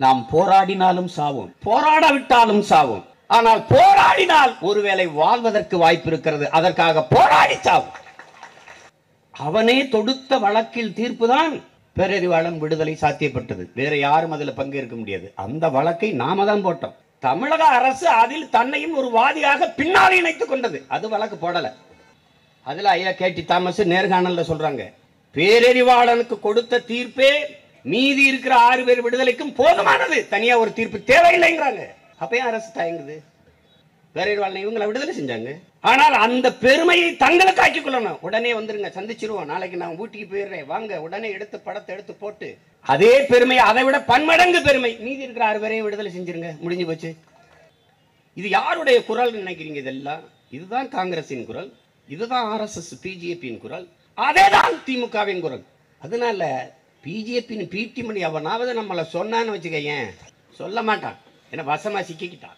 நாம் போராடினாலும் சாவோம் போராடாவிட்டாலும் சாவோம் ஆனால் போராடினால் ஒருவேளை வாழ்வதற்கு வாய்ப்பு இருக்கிறது அதற்காக போராடி சாவும் அவனே தொடுத்த வழக்கில் தீர்ப்புதான் பேரறிவாளன் விடுதலை சாத்தியப்பட்டது வேற யாரும் அதுல பங்கேற்க முடியாது அந்த வழக்கை நாம தான் போட்டோம் தமிழக அரசு அதில் தன்னையும் ஒரு வாதியாக பின்னால் இணைத்துக் கொண்டது அது வழக்கு போடல அதுல ஐயா கேட்டி தாமஸ் நேர்காணல்ல சொல்றாங்க பேரறிவாளனுக்கு கொடுத்த தீர்ப்பே மீதி இருக்கிற ஆறு பேர் விடுதலைக்கும் போதுமானது தனியா ஒரு தீர்ப்பு தேவையில்லைங்கிறாங்க அப்ப ஏன் அரசு தயங்குது பேரறிவாளனை இவங்களை விடுதலை செஞ்சாங்க ஆனால் அந்த பெருமையை தங்களுக்கு ஆக்கிக் கொள்ளணும் உடனே வந்துருங்க சந்திச்சிருவோம் நாளைக்கு நான் ஊட்டிக்கு போயிடுறேன் வாங்க உடனே எடுத்து படத்தை எடுத்து போட்டு அதே பெருமை அதை விட பன்மடங்கு பெருமை மீதி இருக்கிற ஆறு பேரையும் விடுதலை செஞ்சிருங்க முடிஞ்சு போச்சு இது யாருடைய குரல் நினைக்கிறீங்க இதெல்லாம் இதுதான் காங்கிரசின் குரல் இதுதான் ஆர்எஸ்எஸ் பிஜேபியின் குரல் அதேதான் திமுகவின் குரல் அதனால பிஜேபியின் பீட்டி மணி அவனாவது நம்மளை சொன்னான்னு வச்சுக்கயேன் சொல்ல மாட்டான் ஏன்னா வசமா சிக்கிக்கிட்டான்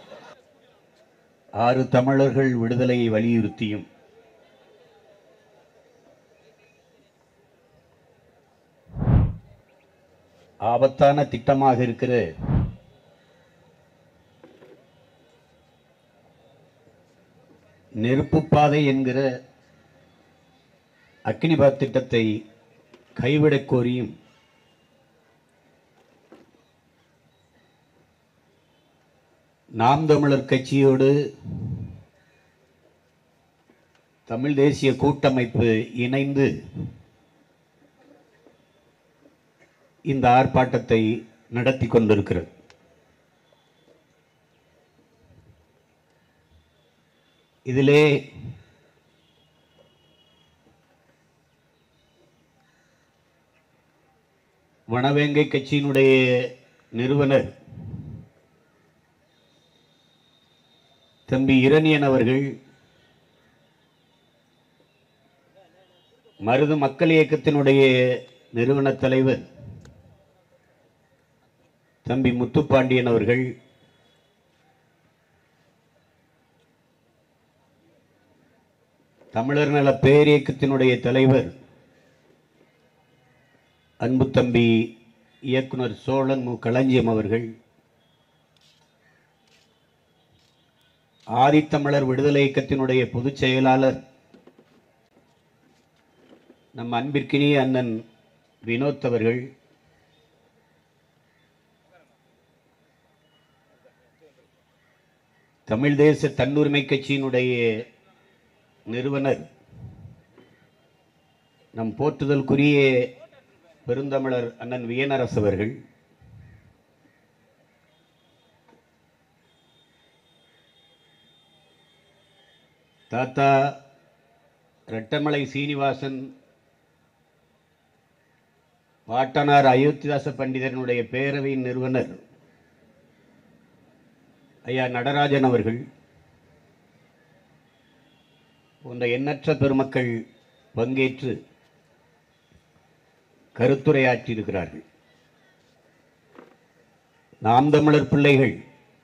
ஆறு தமிழர்கள் விடுதலையை வலியுறுத்தியும் ஆபத்தான திட்டமாக இருக்கிற நெருப்பு பாதை என்கிற அக்னிபாத் திட்டத்தை கைவிடக் கோரியும் நாம் தமிழர் கட்சியோடு தமிழ் தேசிய கூட்டமைப்பு இணைந்து இந்த ஆர்ப்பாட்டத்தை நடத்தி கொண்டிருக்கிறது இதிலே வனவேங்கை கட்சியினுடைய நிறுவனர் தம்பி இரணியன் அவர்கள் மருது மக்கள் இயக்கத்தினுடைய நிறுவன தலைவர் தம்பி முத்துப்பாண்டியன் அவர்கள் தமிழர் நல பேரியக்கத்தினுடைய தலைவர் அன்பு தம்பி இயக்குனர் சோழன் மு களஞ்சியம் அவர்கள் ஆதித்தமிழர் விடுதலை இயக்கத்தினுடைய பொதுச் செயலாளர் நம் அன்பிற்கினிய அண்ணன் வினோத் அவர்கள் தமிழ் தேச தன்னுரிமை கட்சியினுடைய நிறுவனர் நம் போற்றுதலுக்குரிய பெருந்தமிழர் அண்ணன் வியனரசு அவர்கள் தாத்தா ரெட்டமலை சீனிவாசன் பாட்டனார் அயோத்திதாச பண்டிதனுடைய பேரவையின் நிறுவனர் ஐயா நடராஜன் அவர்கள் போன்ற எண்ணற்ற பெருமக்கள் பங்கேற்று கருத்துரையாற்றியிருக்கிறார்கள் நாம் தமிழர் பிள்ளைகள்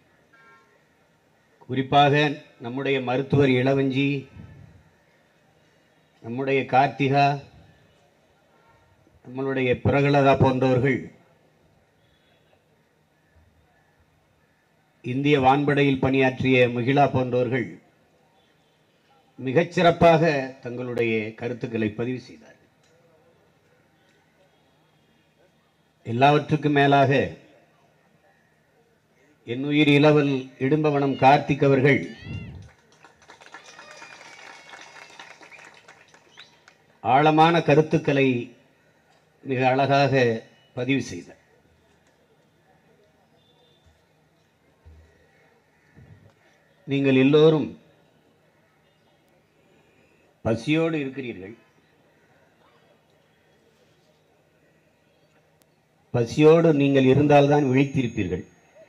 குறிப்பாக நம்முடைய மருத்துவர் இளவஞ்சி நம்முடைய கார்த்திகா நம்மளுடைய பிரகலதா போன்றவர்கள் இந்திய வான்படையில் பணியாற்றிய முகிலா போன்றவர்கள் மிகச்சிறப்பாக தங்களுடைய கருத்துக்களை பதிவு செய்தார்கள் எல்லாவற்றுக்கும் மேலாக என் உயிர் இளவல் இடும்பவனம் கார்த்திக் அவர்கள் ஆழமான கருத்துக்களை மிக அழகாக பதிவு செய்தார் நீங்கள் எல்லோரும் பசியோடு இருக்கிறீர்கள் பசியோடு நீங்கள் இருந்தால்தான் விழித்திருப்பீர்கள்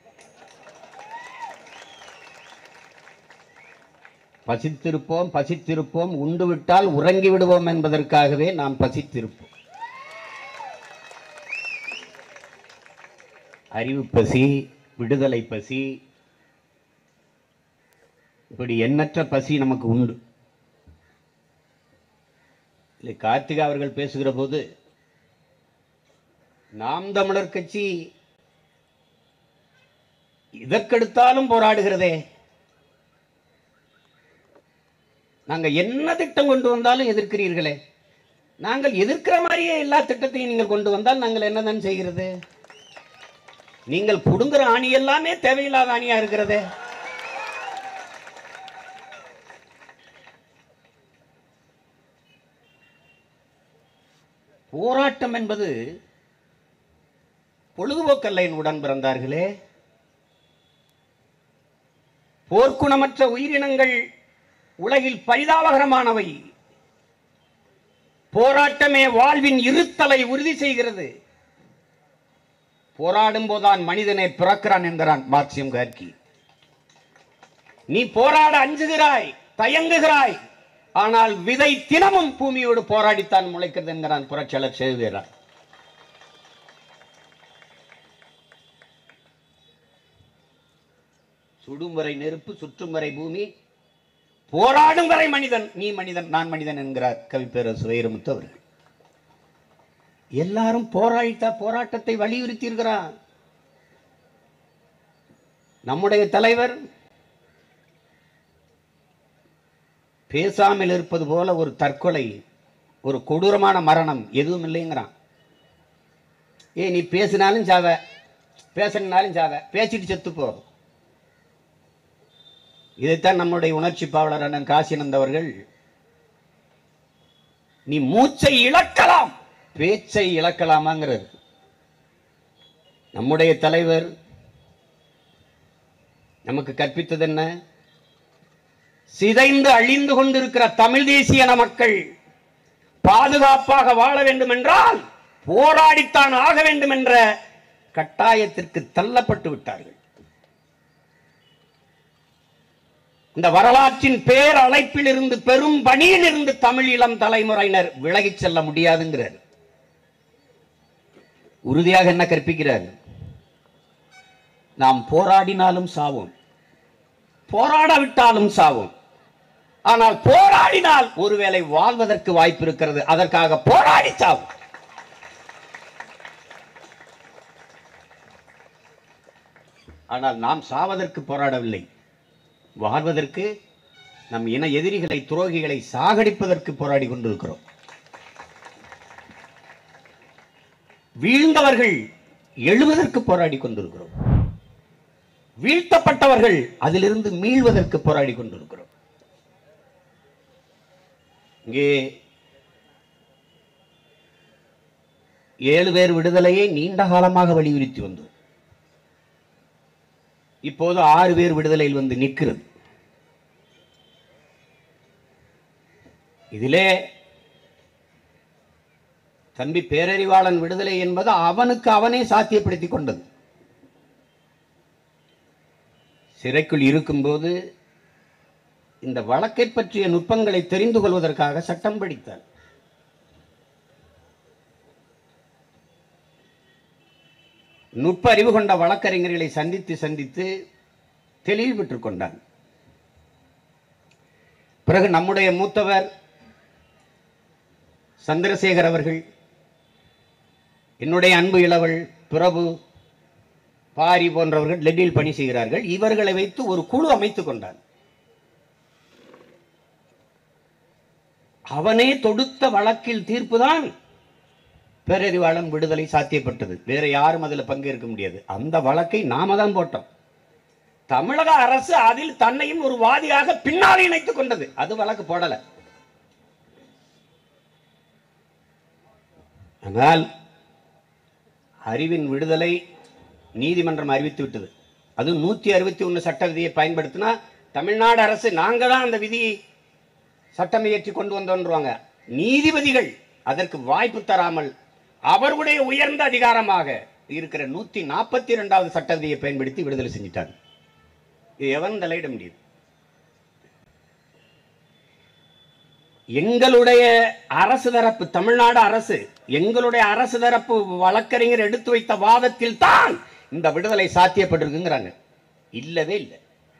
பசித்திருப்போம் பசித்திருப்போம் உண்டு விட்டால் உறங்கி விடுவோம் என்பதற்காகவே நாம் பசித்திருப்போம் அறிவு பசி விடுதலை பசி இப்படி எண்ணற்ற பசி நமக்கு உண்டு இல்லை கார்த்திகா அவர்கள் பேசுகிற போது நாம் தமிழர் கட்சி இதற்கெடுத்தாலும் போராடுகிறதே நாங்க என்ன திட்டம் கொண்டு வந்தாலும் எதிர்க்கிறீர்களே நாங்கள் எதிர்க்கிற மாதிரியே எல்லா திட்டத்தையும் நீங்கள் கொண்டு வந்தால் நாங்கள் என்னதான் செய்கிறது நீங்கள் புடுங்குற ஆணி எல்லாமே தேவையில்லாத ஆணியா இருக்கிறதே போராட்டம் என்பது பொழுதுபோக்கல்ல என் உடன் பிறந்தார்களே போர்க்குணமற்ற உயிரினங்கள் உலகில் பரிதாபகரமானவை போராட்டமே வாழ்வின் இருத்தலை உறுதி செய்கிறது போராடும் போதான் மனிதனை பிறக்கிறான் என்கிறான் மார்க்சியம் கார்கி நீ போராட அஞ்சுகிறாய் தயங்குகிறாய் ஆனால் விதை தினமும் பூமியோடு போராடித்தான் முளைக்கிறது என்கிறான் புரட்சியாளர் சேவியரா சுடும் வரை நெருப்பு சுற்றும் வரை பூமி போராடும் வரை மனிதன் நீ மனிதன் நான் மனிதன் என்கிறார் கவிப்பேரரசு வைரமுத்து அவர்கள் எல்லாரும் போராடித்த போராட்டத்தை வலியுறுத்தி இருக்கிறார் நம்முடைய தலைவர் பேசாமல் இருப்பது போல ஒரு தற்கொலை ஒரு கொடூரமான மரணம் எதுவும் இல்லைங்கிறான் ஏ நீ பேசினாலும் சாவ பேசினாலும் சாவ பேசிட்டு செத்து போ இதைத்தான் நம்முடைய உணர்ச்சி பாவலர் அண்ணன் காசினந்த் அவர்கள் நீ மூச்சை இழக்கலாம் பேச்சை இழக்கலாமாங்கிறது நம்முடைய தலைவர் நமக்கு கற்பித்தது என்ன சிதைந்து அழிந்து கொண்டிருக்கிற தமிழ் தேசிய மக்கள் பாதுகாப்பாக வாழ வேண்டும் என்றால் போராடித்தான் ஆக வேண்டும் என்ற கட்டாயத்திற்கு தள்ளப்பட்டு விட்டார்கள் இந்த வரலாற்றின் பேர் அழைப்பில் இருந்து பெரும் பணியில் இருந்து தமிழ் இளம் தலைமுறையினர் விலகிச் செல்ல முடியாதுங்கிறார் உறுதியாக என்ன கற்பிக்கிறார் நாம் போராடினாலும் சாவோம் போராடாவிட்டாலும் சாவோம் ஆனால் போராடினால் ஒருவேளை வாழ்வதற்கு வாய்ப்பு இருக்கிறது அதற்காக போராடி சாவும் ஆனால் நாம் சாவதற்கு போராடவில்லை வாழ்வதற்கு நம் இன எதிரிகளை துரோகிகளை சாகடிப்பதற்கு போராடி கொண்டிருக்கிறோம் வீழ்ந்தவர்கள் எழுவதற்கு போராடி கொண்டிருக்கிறோம் வீழ்த்தப்பட்டவர்கள் அதிலிருந்து மீள்வதற்கு போராடி கொண்டிருக்கிறோம் இங்கே ஏழு பேர் விடுதலையை நீண்ட காலமாக வலியுறுத்தி வந்தோம் இப்போது ஆறு பேர் விடுதலையில் வந்து நிற்கிறது இதிலே தம்பி பேரறிவாளன் விடுதலை என்பது அவனுக்கு அவனே சாத்தியப்படுத்திக் கொண்டது சிறைக்குள் இருக்கும்போது இந்த வழக்கை பற்றிய நுட்பங்களை தெரிந்து கொள்வதற்காக சட்டம் படித்தார் நுட்ப அறிவு கொண்ட வழக்கறிஞர்களை சந்தித்து சந்தித்து தெளிவு பெற்றுக் கொண்டான் பிறகு நம்முடைய மூத்தவர் சந்திரசேகர் அவர்கள் என்னுடைய அன்பு இளவல் பிரபு பாரி போன்றவர்கள் டெல்லியில் பணி செய்கிறார்கள் இவர்களை வைத்து ஒரு குழு அமைத்துக் கொண்டான் அவனே தொடுத்த வழக்கில் தீர்ப்புதான் பேரறிவாளன் விடுதலை சாத்தியப்பட்டது வேற யாரும் அதில் பங்கேற்க முடியாது அந்த வழக்கை நாம தான் போட்டோம் தமிழக அரசு அதில் தன்னையும் ஒரு வாதியாக பின்னால் இணைத்துக் கொண்டது அது வழக்கு போடல ஆனால் அறிவின் விடுதலை நீதிமன்றம் அறிவித்து விட்டது அது நூத்தி அறுபத்தி ஒன்று சட்ட விதியை பயன்படுத்தினா தமிழ்நாடு அரசு நாங்க தான் அந்த விதியை சட்டம் இயற்றி கொண்டு வந்தோன்றுவாங்க நீதிபதிகள் அதற்கு வாய்ப்பு தராமல் அவர்களுடைய உயர்ந்த அதிகாரமாக இருக்கிற நூத்தி நாற்பத்தி இரண்டாவது சட்ட விதியை பயன்படுத்தி விடுதலை செஞ்சிட்டாங்க இது எவன் தலையிட முடியுது எங்களுடைய அரசு தரப்பு தமிழ்நாடு அரசு எங்களுடைய அரசு தரப்பு வழக்கறிஞர் எடுத்து வைத்த வாதத்தில் தான் இந்த விடுதலை சாத்தியப்பட்டிருக்குங்கிறாங்க இல்லவே இல்லை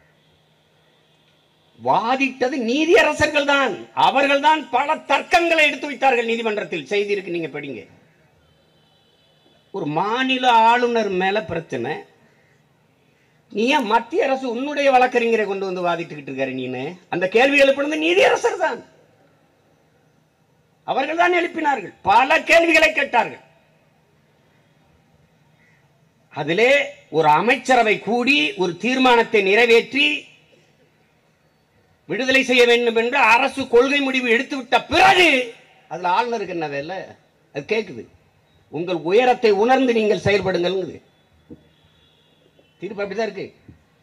வாதிட்டது நீதியரசர்கள் தான் அவர்கள் தான் பல தர்க்கங்களை எடுத்து வைத்தார்கள் நீதிமன்றத்தில் செய்தி இருக்கு நீங்க படிங்க ஒரு மாநில ஆளுநர் மேல பிரச்சனை நீ ஏன் மத்திய அரசு உன்னுடைய வழக்கறிஞரை கொண்டு வந்து வாதிட்டுக்கிட்டு இருக்காரு நீனு அந்த கேள்வி எழுப்பினது நீதியரசர் தான் அவர்கள் தான் எழுப்பினார்கள் பல கேள்விகளை கேட்டார்கள் அதிலே ஒரு அமைச்சரவை கூடி ஒரு தீர்மானத்தை நிறைவேற்றி விடுதலை செய்ய வேண்டும் என்று அரசு கொள்கை முடிவு எடுத்துவிட்ட பிறகு அதுல ஆளுநருக்கு என்ன வேலை அது கேட்குது உங்கள் உயரத்தை உணர்ந்து நீங்கள் செயல்படுங்கள்ங்குது தீர்ப்பு அப்படிதான் இருக்கு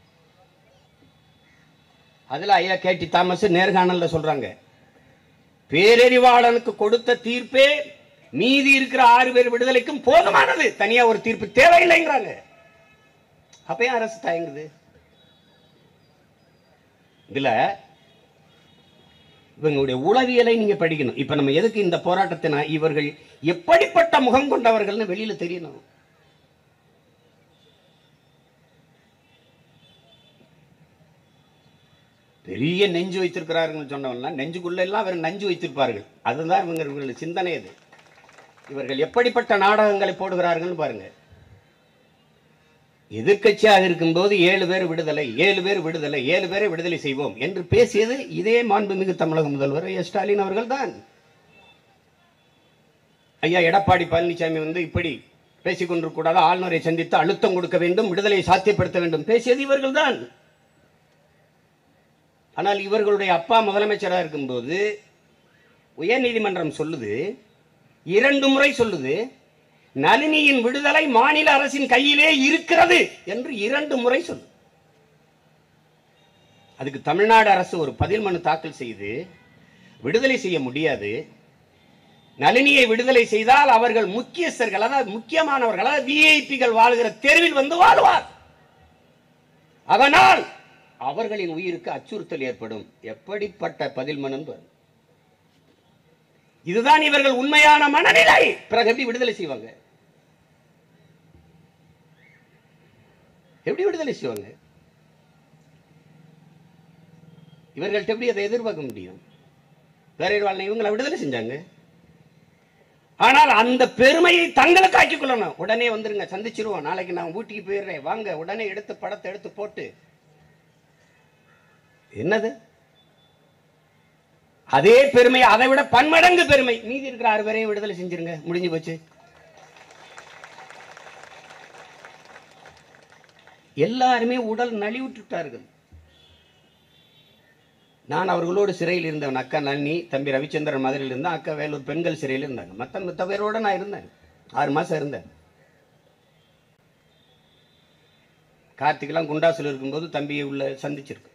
அதுல ஐயா கேடி தாமஸ் நேர்காணல்ல சொல்றாங்க பேரறிவாளனுக்கு கொடுத்த தீர்ப்பே மீதி இருக்கிற ஆறு பேர் விடுதலைக்கும் போதுமானது தனியா ஒரு தீர்ப்பு தேவையில்லைங்கிறாங்க அப்ப ஏன் அரசு தயங்குது இதுல இவங்களுடைய உளவியலை நீங்க படிக்கணும் இப்ப நம்ம எதுக்கு இந்த போராட்டத்தை நான் இவர்கள் எப்படிப்பட்ட முகம் கொண்டவர்கள்னு வெளியில தெரியணும் பெரிய நெஞ்சு வைத்திருக்கிறார்கள் சொன்னவன்லாம் நெஞ்சுக்குள்ள எல்லாம் அவர் நஞ்சு வைத்திருப்பார்கள் அதுதான் இவங்க இவர்களுடைய சிந்தனை அது இவர்கள் எப்படிப்பட்ட நாடகங்களை போடுகிறார்கள்னு பாருங்க எதிர்க்கட்சியாக இருக்கும்போது ஏழு பேர் விடுதலை ஏழு பேர் விடுதலை ஏழு பேரை விடுதலை செய்வோம் என்று பேசியது இதே மாண்புமிகு தமிழக முதல்வர் எஸ் ஸ்டாலின் அவர்கள் தான் ஐயா எடப்பாடி பழனிசாமி வந்து இப்படி பேசிக் கொண்டிருக்கூடாது ஆளுநரை சந்தித்து அழுத்தம் கொடுக்க வேண்டும் விடுதலை சாத்தியப்படுத்த வேண்டும் பேசியது இவர்கள் தான் ஆனால் இவர்களுடைய அப்பா முதலமைச்சராக இருக்கும்போது உயர்நீதிமன்றம் சொல்லுது இரண்டு முறை சொல்லுது நளினியின் விடுதலை மாநில அரசின் கையிலே இருக்கிறது என்று இரண்டு முறை சொல்லு அதுக்கு தமிழ்நாடு அரசு ஒரு பதில் மனு தாக்கல் செய்து விடுதலை செய்ய முடியாது நளினியை விடுதலை செய்தால் அவர்கள் முக்கியஸ்தர்கள் அதாவது முக்கியமானவர்கள் அதாவது விஐபிகள் வாழ்கிற தெருவில் வந்து வாழ்வார் அதனால் அவர்களின் உயிருக்கு அச்சுறுத்தல் ஏற்படும் எப்படிப்பட்ட பதில் மனு பாரு. இதுதான் இவர்கள் உண்மையான மனநிலை பிறகு எப்படி விடுதலை செய்வாங்க எப்படி விடுதலை செய்வாங்க இவர்கள்ட்ட எப்படி அதை எதிர்பார்க்க முடியும் வேற வாழ்க்கை இவங்களை விடுதலை செஞ்சாங்க ஆனால் அந்த பெருமையை தங்களுக்கு ஆக்கிக் கொள்ளணும் உடனே வந்துருங்க சந்திச்சிருவோம் நாளைக்கு நான் ஊட்டிக்கு போயிடுறேன் வாங்க உடனே எடுத்து படத்தை எடுத்து போட்டு என்னது அதே பெருமை அதை விட பன்மடங்கு பெருமை மீதி இருக்கிற ஆறு பேரையும் விடுதலை செஞ்சிருங்க முடிஞ்சு போச்சு எல்லாருமே உடல் நலிவுற்றுட்டார்கள் நான் அவர்களோடு சிறையில் இருந்தவன் அக்கா நளினி தம்பி ரவிச்சந்திரன் மதுரையில் இருந்தேன் அக்கா வேலூர் பெண்கள் சிறையில் இருந்தாங்க மற்ற மற்ற பேரோட நான் இருந்தேன் ஆறு மாசம் இருந்தேன் கார்த்திகெல்லாம் குண்டாசில் இருக்கும்போது தம்பியை உள்ள சந்திச்சிருக்கு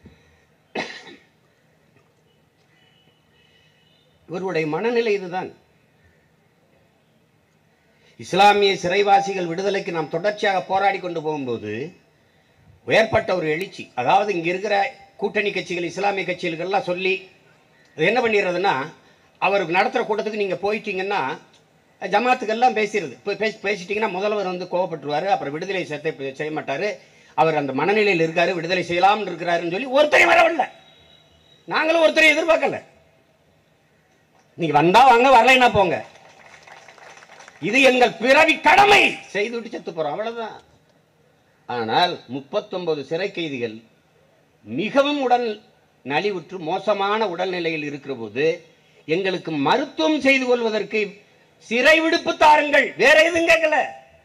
இவருடைய மனநிலை இதுதான் இஸ்லாமிய சிறைவாசிகள் விடுதலைக்கு நாம் தொடர்ச்சியாக போராடி கொண்டு போகும்போது ஏற்பட்ட ஒரு எழுச்சி அதாவது இங்க இருக்கிற கூட்டணி கட்சிகள் இஸ்லாமிய கட்சிகளுக்கெல்லாம் சொல்லி அது என்ன பண்ணிடுறதுன்னா அவருக்கு நடத்துகிற கூட்டத்துக்கு நீங்கள் போயிட்டீங்கன்னா ஜமாத்துக்கெல்லாம் பேசிடுது இப்போ பேசி பேசிட்டீங்கன்னா முதல்வர் வந்து கோவப்பட்டுருவாரு அப்புறம் விடுதலை சேர்த்தை செய்ய மாட்டார் அவர் அந்த மனநிலையில் இருக்காரு விடுதலை செய்யலாம்னு இருக்கிறாருன்னு சொல்லி ஒருத்தரையும் வரவில்லை நாங்களும் ஒருத்தரையும் எதிர்பார்க்கல நீங்க வந்தா வாங்க வரலைன்னா போங்க இது எங்கள் பிறவி கடமை செய்து விட்டு செத்து போறோம் அவ்வளவுதான் ஆனால் முப்பத்தொன்பது சிறை கைதிகள் மிகவும் உடல் நலிவுற்று மோசமான உடல்நிலையில் இருக்கிற போது எங்களுக்கு மருத்துவம் செய்து கொள்வதற்கு சிறை விடுப்பு தாருங்கள் வேற எதுவும் கேட்கல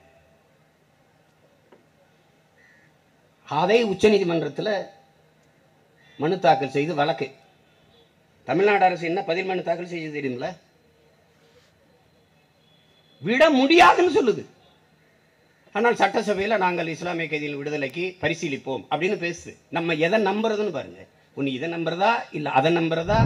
அதை உச்சநீதிமன்றத்தில் மனு தாக்கல் செய்து வழக்கு தமிழ்நாடு அரசு என்ன பதில் மனு தாக்கல் செய்ய தெரியுங்களா விட முடியாதுன்னு சொல்லுது ஆனால் சட்டசபையில் நாங்கள் இஸ்லாமிய கைதிகள் விடுதலைக்கு பரிசீலிப்போம் அப்படின்னு பேசு நம்ம எதை நம்புறதுன்னு பாருங்க ஒன்று இதை நம்புறதா இல்லை அதை நம்புறதா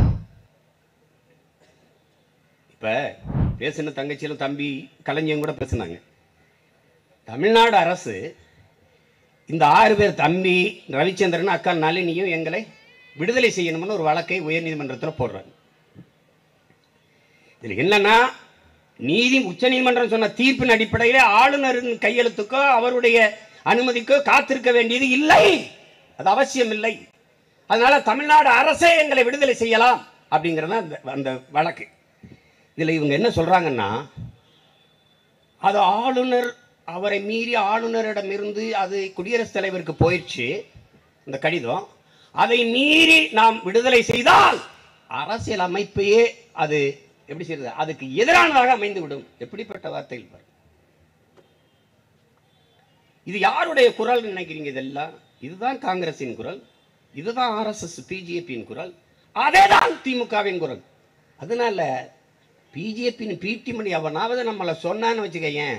இப்ப பேசின தங்கச்சியிலும் தம்பி கலைஞரும் கூட பேசுனாங்க தமிழ்நாடு அரசு இந்த ஆறு பேர் தம்பி ரவிச்சந்திரன் அக்கா நளினியும் எங்களை விடுதலை செய்யணும்னு ஒரு வழக்கை உயர்நீதிமன்றத்தில் போடுறாங்க இதில் என்னன்னா நீதி உச்சநீதிமன்றம் சொன்ன தீர்ப்பின் அடிப்படையில் ஆளுநரின் கையெழுத்துக்கோ அவருடைய அனுமதிக்கோ காத்திருக்க வேண்டியது இல்லை அது அவசியம் இல்லை அதனால தமிழ்நாடு அரசே எங்களை விடுதலை செய்யலாம் அப்படிங்கிறது தான் அந்த அந்த வழக்கு இதில் இவங்க என்ன சொல்றாங்கன்னா அது ஆளுநர் அவரை மீறி ஆளுநரிடமிருந்து அது குடியரசுத் தலைவருக்கு போயிடுச்சு இந்த கடிதம் அதை மீறி நாம் விடுதலை செய்தால் அரசியல் அமைப்பையே அது எப்படி செய்யறது அதுக்கு எதிரானதாக அமைந்து விடும் எப்படிப்பட்ட வார்த்தைகள் பாருங்க இது யாருடைய குரல் நினைக்கிறீங்க இதெல்லாம் இதுதான் காங்கிரசின் குரல் இதுதான் ஆர்எஸ்எஸ் பிஜேபியின் குரல் அதேதான் திமுகவின் குரல் அதனால பிஜேபின்னு பீட்டி மணி அவனாவது நம்மளை சொன்னான்னு வச்சுக்கயேன்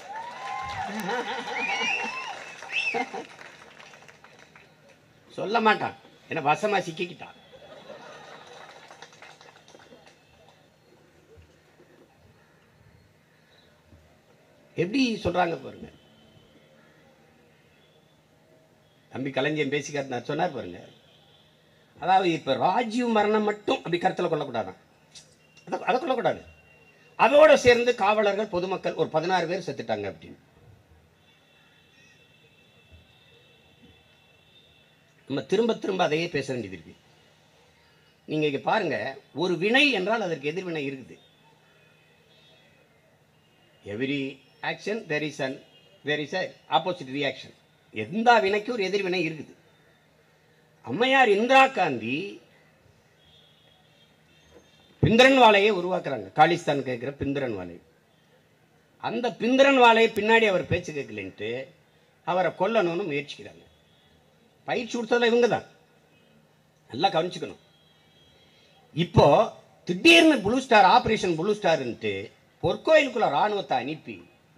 சொல்ல மாட்டான் என்ன வசமா சிக்கிக்கிட்டான் எப்படி சொல்றாங்க பாருங்க தம்பி கலைஞன் பேசி காட்டினார் சொன்னார் பாருங்க அதாவது இப்ப ராஜீவ் மரணம் மட்டும் அப்படி கருத்தில் கொள்ளக்கூடாதான் அதை அதை கொள்ளக்கூடாது அதோட சேர்ந்து காவலர்கள் பொதுமக்கள் ஒரு பதினாறு பேர் செத்துட்டாங்க அப்படின்னு நம்ம திரும்ப திரும்ப அதையே பேச வேண்டியது இருக்கு நீங்க இங்க பாருங்க ஒரு வினை என்றால் அதற்கு எதிர்வினை இருக்குது every action there is an there is a opposite reaction எந்த வினைக்கும் ஒரு எதிர்வினை இருக்குது அம்மையார் இந்திரா காந்தி பிந்திரன் வாழையை உருவாக்குறாங்க காலிஸ்தான் கேட்குற பிந்திரன் வாழை அந்த பிந்திரன் வாழையை பின்னாடி அவர் பேச்சு கேட்கலன்ட்டு அவரை கொல்லணும்னு முயற்சிக்கிறாங்க பயிற்சி கொடுத்ததில் இவங்க தான் நல்லா கவனிச்சுக்கணும் இப்போ திடீர்னு ப்ளூ ஸ்டார் ஆபரேஷன் ப்ளூ ஸ்டார்ன்ட்டு பொற்கோயிலுக்குள்ள ராணுவத்தை அனுப்பி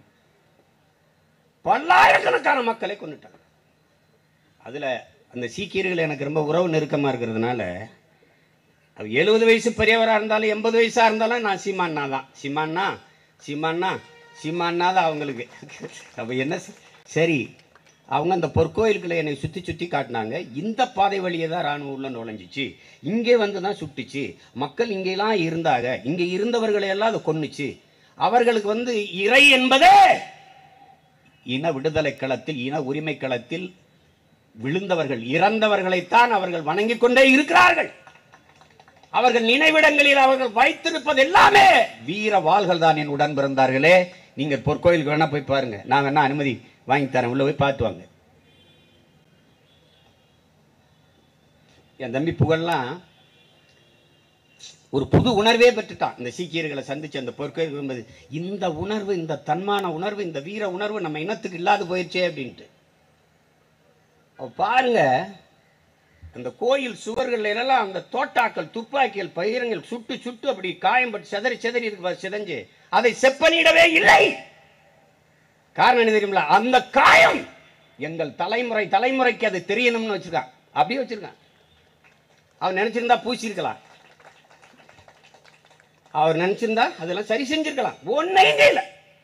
பல்லாயிரக்கணக்கான மக்களை கொண்டுட்டாங்க அதுல அந்த சீக்கியர்கள் எனக்கு ரொம்ப உறவு நெருக்கமா இருக்கிறதுனால அவர் எழுபது வயசு பெரியவராக இருந்தாலும் எண்பது வயசா இருந்தாலும் நான் சீமானா தான் சீமானா சீமானா சீமானா தான் அவங்களுக்கு அப்போ என்ன செ- சரி அவங்க அந்த பொற்கோயிலுக்குள்ள என்னை சுற்றி சுற்றி காட்டினாங்க இந்த பாதை வழியே தான் ராணுவம் உள்ள நுழைஞ்சிச்சு இங்கே வந்து தான் சுட்டுச்சு மக்கள் இங்கெல்லாம் இருந்தாங்க இங்கே இருந்தவர்களை எல்லாம் அதை கொன்னுச்சு அவர்களுக்கு வந்து இறை என்பதே இன விடுதலை களத்தில் இன உரிமை களத்தில் விழுந்தவர்கள் இறந்தவர்களைத்தான் அவர்கள் வணங்கிக் கொண்டே இருக்கிறார்கள் அவர்கள் நினைவிடங்களில் அவர்கள் வைத்திருப்பது எல்லாமே வீர வாள்கள் தான் என் உடன் பிறந்தார்களே நீங்க பொற்கோயிலுக்கு வேணா போய் பாருங்க நான் வேணா அனுமதி வாங்கி தரேன் உள்ள போய் பார்த்து வாங்க என் தம்பி புகழ்லாம் ஒரு புது உணர்வே பெற்றுட்டான் இந்த சீக்கியர்களை சந்திச்சு அந்த பொற்கோயில் என்பது இந்த உணர்வு இந்த தன்மான உணர்வு இந்த வீர உணர்வு நம்ம இனத்துக்கு இல்லாது போயிடுச்சே அப்படின்ட்டு அப்ப பாருங்க அந்த கோயில் சுவர்கள் எல்லாம் அந்த தோட்டாக்கள் துப்பாக்கிகள் பகிரங்கள் சுட்டு சுட்டு அப்படி காயம்பட்டு செதறி செதறி இருக்கு பாரு, சிதைஞ்சு அதை செப்பனிடவே இல்லை காரணம் என்ன தெரியுங்களா அந்த காயம் எங்கள் தலைமுறை தலைமுறைக்கு அது தெரியணும்னு வச்சிருக்கான் அப்படியே வச்சிருக்கான் அவர் நினைச்சிருந்தா பூசியிருக்கலாம் அவர் நினைச்சிருந்தா அதெல்லாம் சரி செஞ்சிருக்கலாம் ஒன்னையும் செய்யல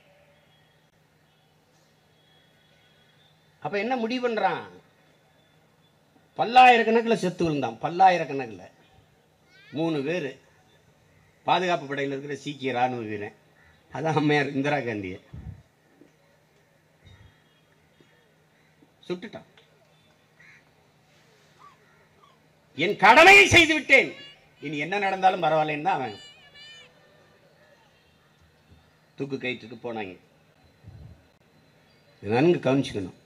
அப்ப என்ன முடிவு பண்றான் பல்லாயிரக்கணக்கில் செத்து விழுந்தான் பல்லாயிரக்கணக்கில் மூணு பேர் பாதுகாப்பு படையில் இருக்கிற சீக்கிய ராணுவ வீரன் அதான் அம்மையார் இந்திரா காந்தியை சுட்டுட்டான் என் கடமையை செய்து விட்டேன் இனி என்ன நடந்தாலும் பரவாயில்லைன்னு தான் அவன் தூக்கு கயிற்றுக்கு போனாங்க இதை நன்கு கவனிச்சுக்கணும்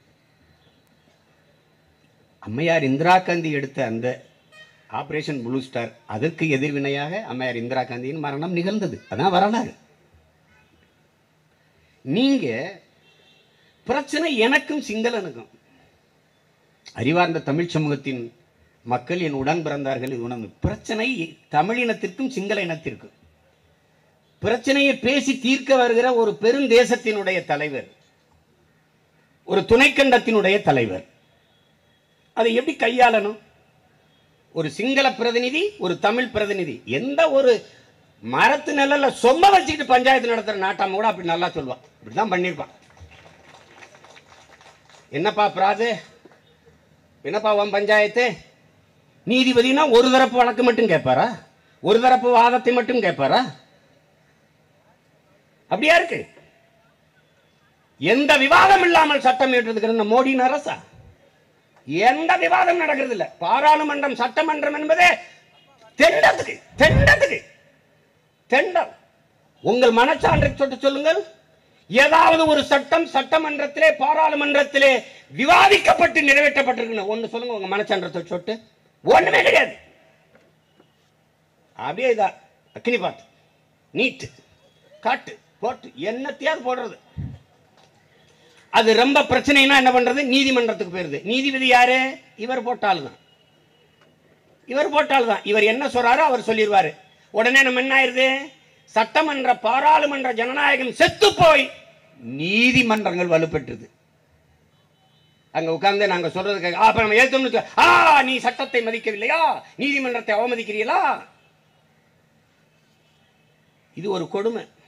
அம்மையார் இந்திரா காந்தி எடுத்த அந்த ஆபரேஷன் ப்ளூ ஸ்டார் அதற்கு எதிர்வினையாக அம்மையார் இந்திரா காந்தியின் மரணம் நிகழ்ந்தது அதான் வரலாறு நீங்க பிரச்சனை எனக்கும் சிங்களனுக்கும் அறிவார்ந்த தமிழ் சமூகத்தின் மக்கள் என் உடன் பிறந்தார்கள் இது உணர்ந்து பிரச்சனை தமிழினத்திற்கும் சிங்கள இனத்திற்கும் பிரச்சனையை பேசி தீர்க்க வருகிற ஒரு பெருந்தேசத்தினுடைய தலைவர் ஒரு துணைக்கண்டத்தினுடைய தலைவர் அதை எப்படி கையாளணும் ஒரு சிங்கள பிரதிநிதி ஒரு தமிழ் பிரதிநிதி எந்த ஒரு மரத்து நிழல்ல சொம்ப வச்சுக்கிட்டு பஞ்சாயத்து நடத்துற நாட்டாம கூட அப்படி நல்லா சொல்லுவான் இப்படிதான் பண்ணியிருப்பான் என்னப்பா பிராது என்னப்பா உன் பஞ்சாயத்து நீதிபதினா ஒரு தரப்பு வழக்கு மட்டும் கேட்பாரா ஒரு தரப்பு வாதத்தை மட்டும் கேட்பாரா அப்படியா இருக்கு எந்த விவாதம் இல்லாமல் சட்டம் ஏற்றிருக்கிற இந்த மோடியின் அரசா எந்த விவாதம் நடக்கிறது இல்ல பாராளுமன்றம் சட்டமன்றம் என்பதே தெண்டத்துக்கு தெண்டத்துக்கு தெண்டம் உங்கள் மனச்சான்றை சொட்டு சொல்லுங்கள் ஏதாவது ஒரு சட்டம் சட்டமன்றத்திலே பாராளுமன்றத்திலே விவாதிக்கப்பட்டு நிறைவேற்றப்பட்டிருக்கணும் ஒன்னு சொல்லுங்க உங்க மனச்சன்றத்தை சொட்டு ஒண்ணுமே கிடையாது அப்படியே இதா அக்கினி பாட்டு நீட்டு காட்டு போட்டு என்னத்தையாவது போடுறது அது ரொம்ப பிரச்சனைனா என்ன பண்றது நீதிமன்றத்துக்கு போயிருது நீதிபதி யாரு இவர் போட்டால் தான் இவர் போட்டால் தான் இவர் என்ன சொல்றாரோ அவர் சொல்லிடுவாரு உடனே நம்ம என்ன ஆயிருது சட்டமன்ற பாராளுமன்ற ஜனநாயகம் செத்து போய் நீதிமன்றங்கள் வலுப்பெற்றது அங்க உட்கார்ந்து நாங்க சொல்றது கேக்க- ஆ, அப்ப நம்ம ஏத்தோம்னு வச்சுக்கோ. ஆ நீ சட்டத்தை மதிக்கவில்லையா நீதிமன்றத்தை அவமதிக்கிறீங்களா இது ஒரு கொடுமை